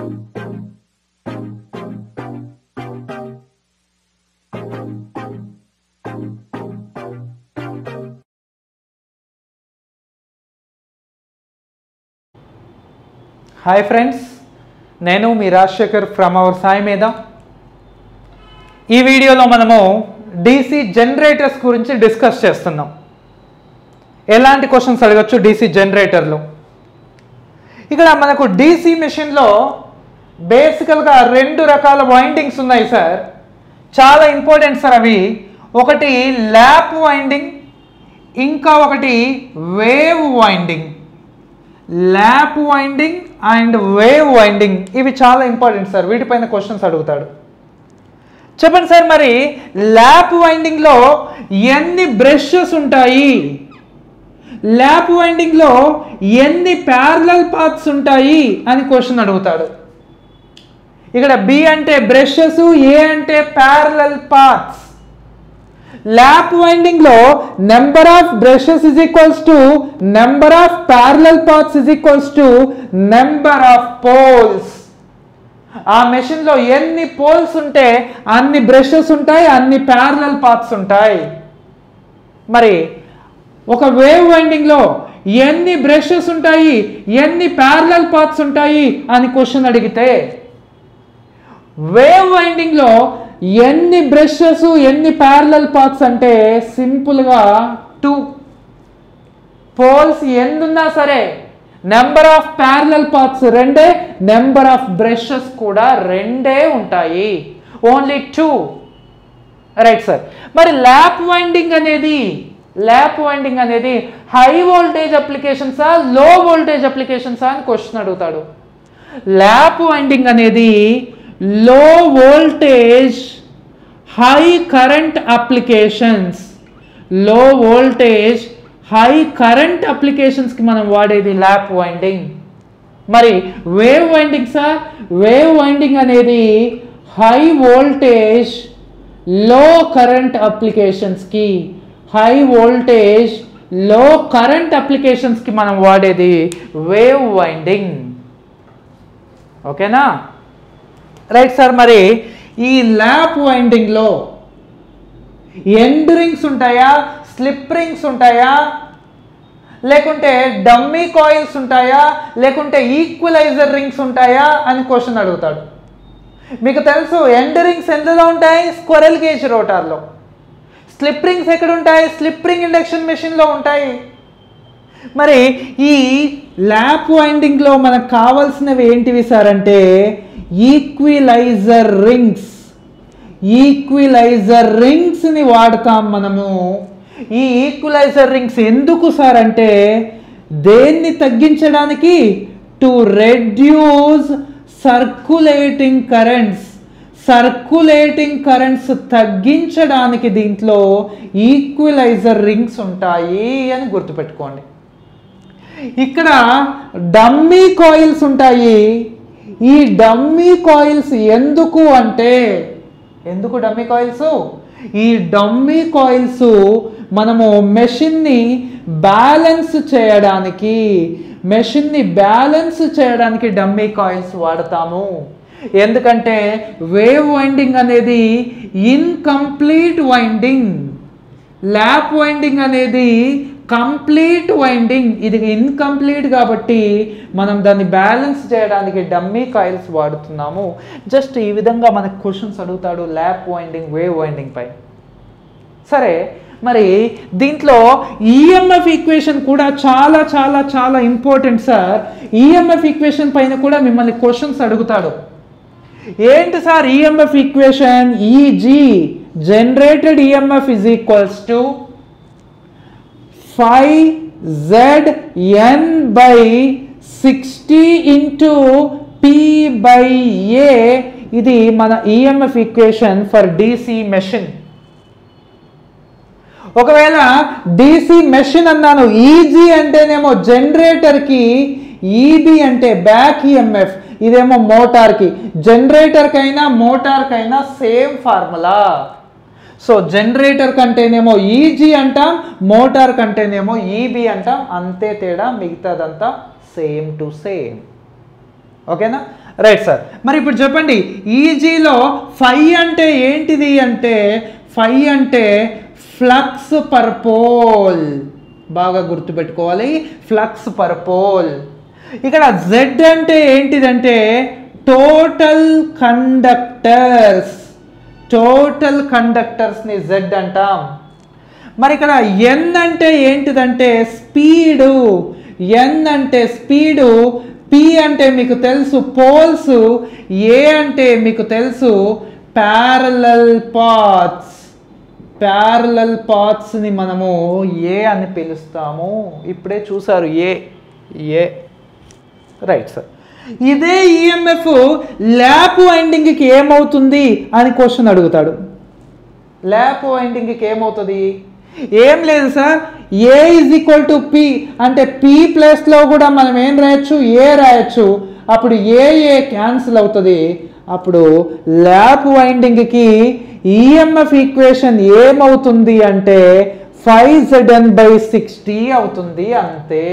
hi friends నేను మీ Rajasekhar from our Sai మీద ఈ వీడియోలో మనము డీసీ జనరేటర్స్ గురించి డిస్కస్ చేస్తున్నాం ఎలాంటి క్వశ్చన్స్ అడగచ్చు డీసీ జనరేటర్లో ఇక్కడ మనకు డీసీ మెషిన్లో బేసికల్గా రెండు రకాల వైండింగ్స్ ఉన్నాయి సార్ చాలా ఇంపార్టెంట్ సార్ అవి ఒకటి ల్యాప్ వైండింగ్ ఇంకా ఒకటి wave winding lap winding and wave winding ఇవి చాలా ఇంపార్టెంట్ సార్ వీటిపైన క్వశ్చన్స్ అడుగుతాడు చెప్పండి సార్ మరి ల్యాప్ వైండింగ్లో ఎన్ని బ్రషెస్ ఉంటాయి ల్యాప్ వైండింగ్లో ఎన్ని ప్యారలల్ పాత్స్ ఉంటాయి అని క్వశ్చన్ అడుగుతాడు ఇక్కడ బి అంటే బ్రషెస్ ఏ అంటే ప్యారలల్ పాత్స్ ల్యాప్ వైండింగ్ లో number of brushes is equals to number of parallel paths is equals to number of poles ఆ మెషిన్ లో ఎన్ని పోల్స్ ఉంటే అన్ని బ్రషెస్ ఉంటాయి అన్ని ప్యారలల్ పాత్స్ ఉంటాయి మరి ఒక వేవ్ వైండింగ్ లో ఎన్ని బ్రషెస్ ఉంటాయి ఎన్ని ప్యారలల్ పాత్స్ ఉంటాయి అని క్వశ్చన్ అడిగితే వేవ్ వైండింగ్ లో ఎన్ని బ్రషెస్ ఎన్ని ప్యారలల్ పాత్స్ అంటే సింపుల్గా టూ పోల్స్ ఎన్నున్నా సరే నెంబర్ ఆఫ్ ప్యారలల్ పాత్స్ రెండే నెంబర్ ఆఫ్ బ్రషెస్ కూడా రెండే ఉంటాయి ఓన్లీ టూ రైట్ సార్ మరి ల్యాప్ వైండింగ్ అనేది ల్యాప్ వైండింగ్ అనేది హై వోల్టేజ్ అప్లికేషన్సా లో వోల్టేజ్ అప్లికేషన్సా అని క్వశ్చన్ అడుగుతాడు ల్యాప్ వైండింగ్ అనేది low voltage high current applications low voltage high current అప్లికేషన్స్కి మనం వాడేది ల్యాప్ వైండింగ్ మరి wave winding sir wave winding అనేది హై వోల్టేజ్ లో కరెంట్ అప్లికేషన్స్కి హై వోల్టేజ్ లో కరెంట్ అప్లికేషన్స్కి మనం వాడేది వేవ్ వైండింగ్ ఓకేనా రైట్ సార్ మరి ఈ ల్యాప్ వైండింగ్లో ఎండ్ రింగ్స్ ఉంటాయా స్లిప్ రింగ్స్ ఉంటాయా లేకుంటే డమ్మీ కాయిల్స్ ఉంటాయా లేకుంటే ఈక్వలైజర్ రింగ్స్ ఉంటాయా అని క్వశ్చన్ అడుగుతాడు మీకు తెలుసు ఎండ్ రింగ్స్ ఎందులో ఉంటాయి స్క్వరెల్ గేజ్ రోటార్లో స్లిప్ రింగ్స్ ఎక్కడ ఉంటాయి స్లిప్ రింగ్ ఇండక్షన్ మెషిన్లో ఉంటాయి మరి ఈ ల్యాప్ వైండింగ్లో మనకు కావాల్సినవి ఏంటివి సార్ అంటే ఈక్విలైజర్ రింగ్స్ ఈక్విలైజర్ రింగ్స్ని వాడతాం మనము ఈ ఈక్విలైజర్ రింగ్స్ ఎందుకు సార్ అంటే దేన్ని తగ్గించడానికి to reduce circulating currents circulating currents తగ్గించడానికి దీంట్లో ఈక్విలైజర్ రింగ్స్ ఉంటాయి అని గుర్తుపెట్టుకోండి ఇక్కడ డమ్మీ కాయిల్స్ ఉంటాయి ఈ డమ్మీ కాయిల్స్ ఎందుకు అంటే ఎందుకు డమ్మీ కాయిల్స్ ఈ డమ్మీ కాయిల్స్ మనము మెషిన్ని బ్యాలెన్స్ చేయడానికి మెషిన్ని బ్యాలెన్స్ చేయడానికి డమ్మీ కాయిల్స్ వాడతాము ఎందుకంటే వేవ్ వైండింగ్ అనేది ఇన్కంప్లీట్ వైండింగ్ ల్యాప్ వైండింగ్ అనేది కంప్లీట్ వైండింగ్ ఇది ఇన్కంప్లీట్ కాబట్టి మనం దాన్ని బ్యాలెన్స్ చేయడానికి డమ్మీ కాయిల్స్ వాడుతున్నాము జస్ట్ ఈ విధంగా మనకు క్వశ్చన్స్ అడుగుతాడు ల్యాప్ వైండింగ్ వేవ్ వైండింగ్ పై సరే మరి దీంట్లో ఈఎంఎఫ్ ఈక్వేషన్ కూడా చాలా చాలా చాలా ఇంపార్టెంట్ సార్ ఈఎంఎఫ్ ఈక్వేషన్ పైన కూడా మిమ్మల్ని క్వశ్చన్స్ అడుగుతాడు ఏంటి sir EMF equation Eg generated EMF is equals to phi Z N by sixty into P by A ఇది మన EMF equation for DC machine ఒకవేళ డిసి మెషిన్ అన్నాను ఈజీ అంటేనేమో జనరేటర్కి ఈబి అంటే బ్యాక్ ఈఎంఎఫ్ ఇదేమో మోటార్కి జనరేటర్కైనా మోటార్కైనా సేమ్ ఫార్ములా సో జనరేటర్ కంటేనేమో ఈజీ అంటాం మోటార్ కంటేనేమో ఈబీ అంటాం అంతే తేడా మిగతాదంతా సేమ్ టు సేమ్ ఓకేనా రైట్ సార్ మరి ఇప్పుడు చెప్పండి ఈజీలో ఫై అంటే ఏంటిది అంటే ఫై అంటే ఫ్లక్స్ పర్ పోల్ బాగా గుర్తుపెట్టుకోవాలి ఫ్లక్స్ పర్ పోల్ ఇక్కడ జెడ్ అంటే ఏంటిదంటే టోటల్ కండక్టర్స్ టోటల్ కండక్టర్స్ని జెడ్ అంటాం మరి ఇక్కడ ఎన్ అంటే ఏంటిదంటే స్పీడు ఎన్ అంటే స్పీడు పి అంటే మీకు తెలుసు పోల్స్ ఏ అంటే మీకు తెలుసు ప్యారలల్ పాత్స్ ప్యారలల్ పాత్స్ని మనము ఏ అని పిలుస్తాము ఇప్పుడే చూసారు ఏ ఏ రైట్ సార్ ఇదే ఈఎంఎఫ్ ల్యాప్ వైండింగ్కి ఏమవుతుంది అని క్వశ్చన్ అడుగుతాడు ల్యాప్ వైండింగ్కి ఏమవుతుంది ఏం లేదు sir A is equal to P అంటే పి ప్లేస్లో కూడా మనం ఏం రాయొచ్చు ఏ రాయొచ్చు అప్పుడు ఏ ఏ క్యాన్సిల్ అవుతుంది అప్పుడు ల్యాప్ వైండింగ్కి ఈఎంఎఫ్ ఈక్వేషన్ ఏమవుతుంది అంటే ఫైవ్ జెడ్ఎన్ బై సిక్స్టీ అవుతుంది అంతే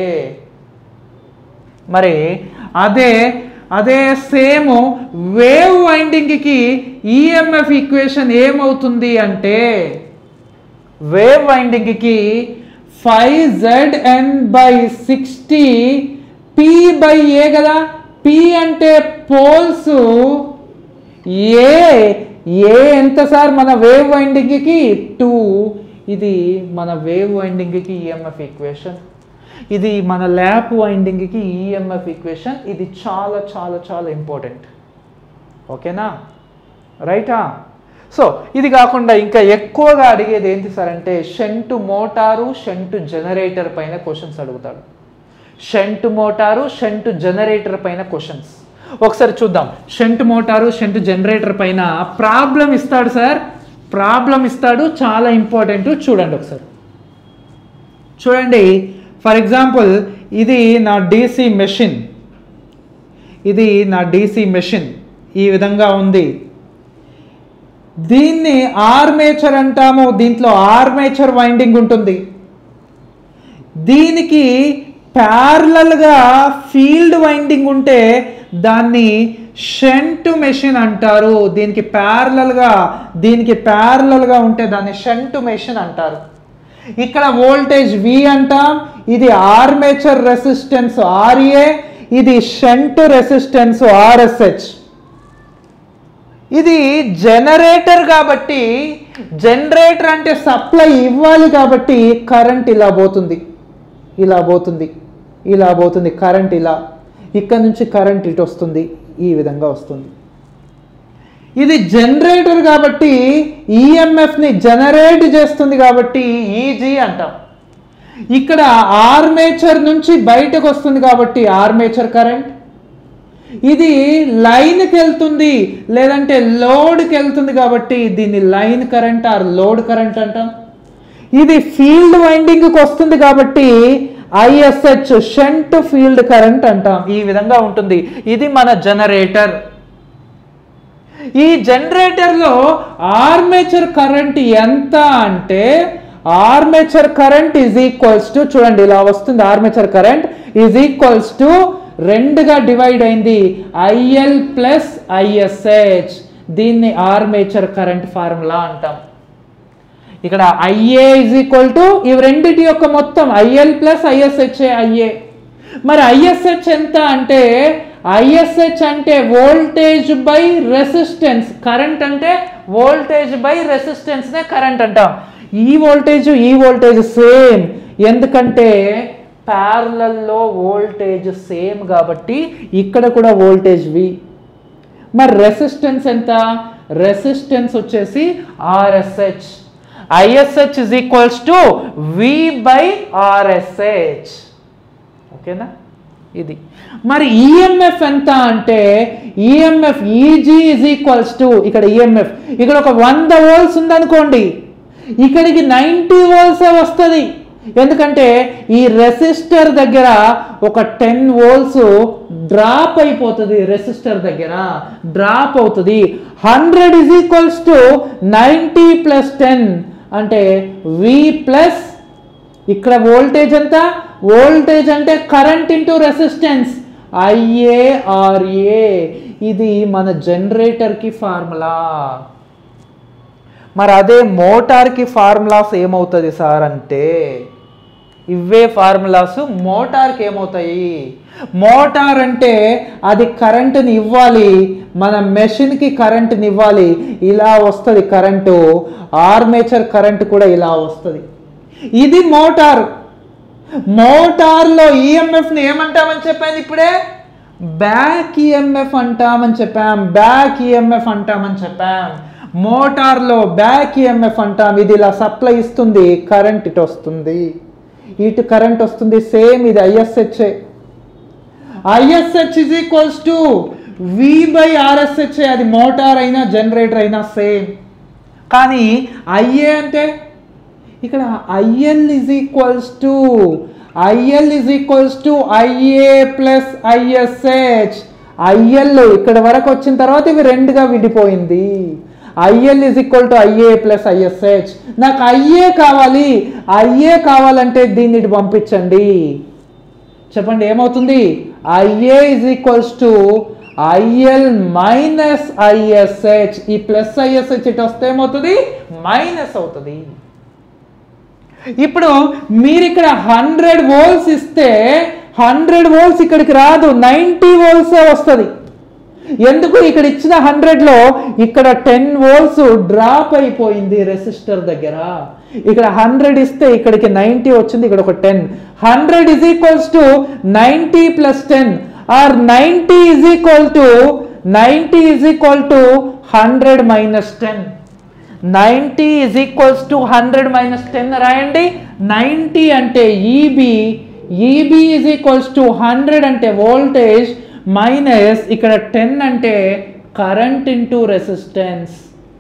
మరి అదే అదే సేమ్ వేవ్ వైండింగ్కి ఈఎంఎఫ్ ఈక్వేషన్ ఏమవుతుంది అంటే వేవ్ వైండింగ్కి phi Z N by sixty P by A కదా పి అంటే పోల్స్ ఏ ఏ ఎంత సార్ మన వేవ్ వైండింగ్కి టూ ఇది మన వేవ్ వైండింగ్కి ఈఎంఎఫ్ ఈక్వేషన్ ఇది మన ల్యాప్ వైండింగ్కి ఈఎంఎఫ్ ఈక్వేషన్ ఇది చాలా చాలా చాలా ఇంపార్టెంట్ ఓకేనా రైటా సో ఇది కాకుండా ఇంకా ఎక్కువగా అడిగేది ఏంటి సార్ అంటే షంటు మోటారు షంటు జనరేటర్ పైన క్వశ్చన్స్ అడుగుతాడు షంటు మోటారు షంటు జనరేటర్ పైన క్వశ్చన్స్ ఒకసారి చూద్దాం షంట్ మోటారు షంట్ జనరేటర్ పైన ప్రాబ్లం ఇస్తాడు సార్ ప్రాబ్లం ఇస్తాడు చాలా ఇంపార్టెంట్ చూడండి ఒకసారి చూడండి ఫర్ ఎగ్జాంపుల్ ఇది నా డీసీ మెషిన్ ఇది నా డీసీ మెషిన్ ఈ విధంగా ఉంది దీన్ని ఆర్మేచర్ అంటాము దీంట్లో ఆర్మేచర్ వైండింగ్ ఉంటుంది దీనికి ప్యారలల్గా ఫీల్డ్ వైండింగ్ ఉంటే దాన్ని షంట్ మెషిన్ అంటారు దీనికి ప్యారలల్గా దీనికి ప్యారలల్గా ఉంటే దాన్ని షంట్ మెషిన్ అంటారు ఇక్కడ వోల్టేజ్ వి అంటాం ఇది ఆర్మేచర్ రెసిస్టెన్స్ ఆర్ఏ ఇది షంట్ రెసిస్టెన్స్ ఆర్ఎస్హెచ్ ఇది జనరేటర్ కాబట్టి జనరేటర్ అంటే సప్లై ఇవ్వాలి కాబట్టి కరెంట్ ఇలా పోతుంది ఇలా పోతుంది ఇలా పోతుంది కరెంట్ ఇలా ఇక్కడ నుంచి కరెంట్ ఇటు వస్తుంది ఈ విధంగా వస్తుంది ఇది జనరేటర్ కాబట్టి ఈఎంఎఫ్ని జనరేట్ చేస్తుంది కాబట్టి ఈజీ అంటాం ఇక్కడ ఆర్మేచర్ నుంచి బయటకు వస్తుంది కాబట్టి ఆర్మేచర్ కరెంట్ ఇది లైన్కి వెళ్తుంది లేదంటే లోడ్కి వెళ్తుంది కాబట్టి దీన్ని line current or load current అంటాం ఇది ఫీల్డ్ వైండింగ్కి వస్తుంది కాబట్టి ఐఎస్హెచ్ షంట్ ఫీల్డ్ కరెంట్ అంటాం ఈ విధంగా ఉంటుంది ఇది మన జనరేటర్ ఈ జనరేటర్లో ఆర్మేచర్ కరెంట్ ఎంత అంటే armature current is equals to చూడండి ఇలా వస్తుంది armature current is equals to రెండుగా డివైడ్ అయింది ఐఎల్ ప్లస్ ఐఎస్హెచ్ దీన్ని ఆర్మేచర్ కరెంట్ ఫార్ములా అంటాం ఇక్కడ ఐఏ ఇజ్ ఈక్వల్ టు ఇవి రెండిటి యొక్క మొత్తం ఐఎల్ ప్లస్ ఐఎస్హెచ్ ఐఏ మరి ఐఎస్హెచ్ ఎంత అంటే ఐఎస్హెచ్ అంటే వోల్టేజ్ బై రెసిస్టెన్స్ కరెంట్ అంటే వోల్టేజ్ బై రెసిస్టెన్స్నే కరెంట్ అంటాం ఈ వోల్టేజ్ ఈ వోల్టేజ్ సేమ్ ఎందుకంటే ప్యారలల్లో వోల్టేజ్ సేమ్ కాబట్టి ఇక్కడ కూడా వోల్టేజ్ వి మరి రెసిస్టెన్స్ ఎంత రెసిస్టెన్స్ వచ్చేసి Rsh Ish is equals to V by Rsh ఓకేనా ఇది మరి ఈఎంఎఫ్ ఎంత అంటే EMF Eg is equals to ఇక్కడ ఈఎంఎఫ్ ఇక్కడ ఒక వంద వోల్స్ ఉందనుకోండి ఇక్కడికి నైంటీ వోల్సే వస్తుంది ఎందుకంటే ఈ రెసిస్టర్ దగ్గర ఒక టెన్ వోల్స్ డ్రాప్ అయిపోతుంది రెసిస్టర్ దగ్గర డ్రాప్ అవుతుంది hundred is equals to ninety plus ten అంటే వి ప్లస్ ఇక్కడ వోల్టేజ్ ఎంత వోల్టేజ్ అంటే కరెంట్ ఇంటూ రెసిస్టెన్స్ ఐఏఆర్ఏ ఇది మన జనరేటర్కి ఫార్ములా మరి అదే మోటార్కి ఫార్ములాస్ ఏమవుతుంది సార్ అంటే ఇవే ఫార్ములాస్ మోటార్కి ఏమవుతాయి మోటార్ అంటే అది కరెంటుని ఇవ్వాలి మన మెషిన్కి కరెంటుని ఇవ్వాలి ఇలా వస్తుంది కరెంటు ఆర్మేచర్ కరెంట్ కూడా ఇలా వస్తుంది ఇది మోటార్ మోటార్లో ఈఎంఎఫ్ని ఏమంటామని చెప్పాను ఇప్పుడే బ్యాక్ ఈఎంఎఫ్ అంటామని చెప్పాం బ్యాక్ ఈఎంఎఫ్ అంటామని చెప్పాం మోటార్లో బ్యాక్ ఈఎంఎఫ్ అంటాం ఇది ఇలా సప్లై ఇస్తుంది కరెంట్ ఇటు వస్తుంది ఇటు కరెంట్ వస్తుంది సేమ్ ఇది ఐఎస్హెచ్ఏ Ish is equals to V by Rsh అది మోటార్ అయినా జనరేటర్ అయినా సేమ్ కానీ ఐఏ అంటే ఇక్కడ IL is equals to IL is equals to Ia plus Ish IL ఇక్కడ వరకు వచ్చిన తర్వాత ఇవి రెండుగా విడిపోయింది IL is equal to Ia plus Ish నాకు ఐఏ కావాలి ఐఏ కావాలంటే దీన్ని ఇటు పంపించండి చెప్పండి ఏమవుతుంది Ia is equals to IL minus Ish ఈ ప్లస్ ఐఎస్హెచ్ ఇటు వస్తే ఏమవుతుంది మైనస్ అవుతుంది ఇప్పుడు మీరు ఇక్కడ హండ్రెడ్ వోల్స్ ఇస్తే హండ్రెడ్ వోల్స్ ఇక్కడికి రాదు నైంటీ వోల్సే వస్తుంది ఎందుకు ఇక్కడ ఇచ్చిన హండ్రెడ్లో ఇక్కడ టెన్ వోల్స్ డ్రాప్ అయిపోయింది రెసిస్టర్ దగ్గర ఇక్కడ హండ్రెడ్ ఇస్తే ఇక్కడికి నైంటీ వచ్చింది ఇక్కడ ఒక ten hundred is equals to ninety plus ten or ninety is equal to ninety is equal to hundred minus ten ninety is equals to hundred minus ten రాయండి ninety అంటే Eb Eb is equals to hundred అంటే voltage minus ఇక్కడ ten అంటే current into resistance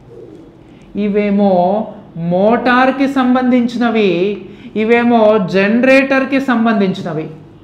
ఇవేమో మోటార్కి సంబంధించినవి ఇవేమో జనరేటర్కి సంబంధించినవి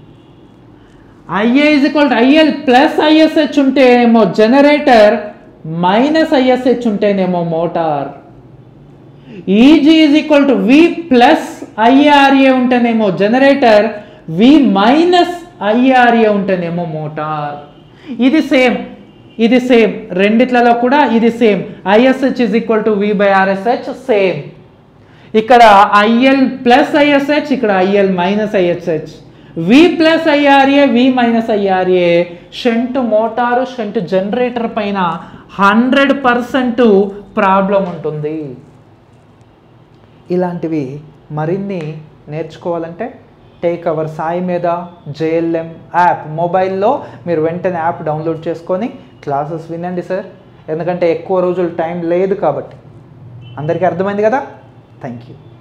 IA is equal to IL plus Ish ఉంటేనేమో జనరేటర్ మైనస్ ఐఎస్హెచ్ ఉంటేనేమో motor Eg is equal to V plus IRa ఉంటేనేమో జనరేటర్ వి మైనస్ ఐఆర్ఏ ఉంటేనేమో మోటార్ ఇది సేమ్ ఇది సేమ్ రెండిట్లలో కూడా ఇది same Ish is equal to V by Rsh same ఇక్కడ ఐఎల్ ప్లస్ ఐఎస్హెచ్ ఇక్కడ IL minus Ish V plus IRa V minus IRa shunt motor shunt generator పైన hundred percent problem ఉంటుంది ఇలాంటివి మరిన్ని నేర్చుకోవాలంటే టేక్ అవర్ సాయి మీద జేఎల్ఎం యాప్ మొబైల్లో మీరు వెంటనే యాప్ డౌన్లోడ్ చేసుకొని క్లాసెస్ వినండి సార్ ఎందుకంటే ఎక్కువ రోజులు టైం లేదు కాబట్టి అందరికీ అర్థమైంది కదా థ్యాంక్ యూ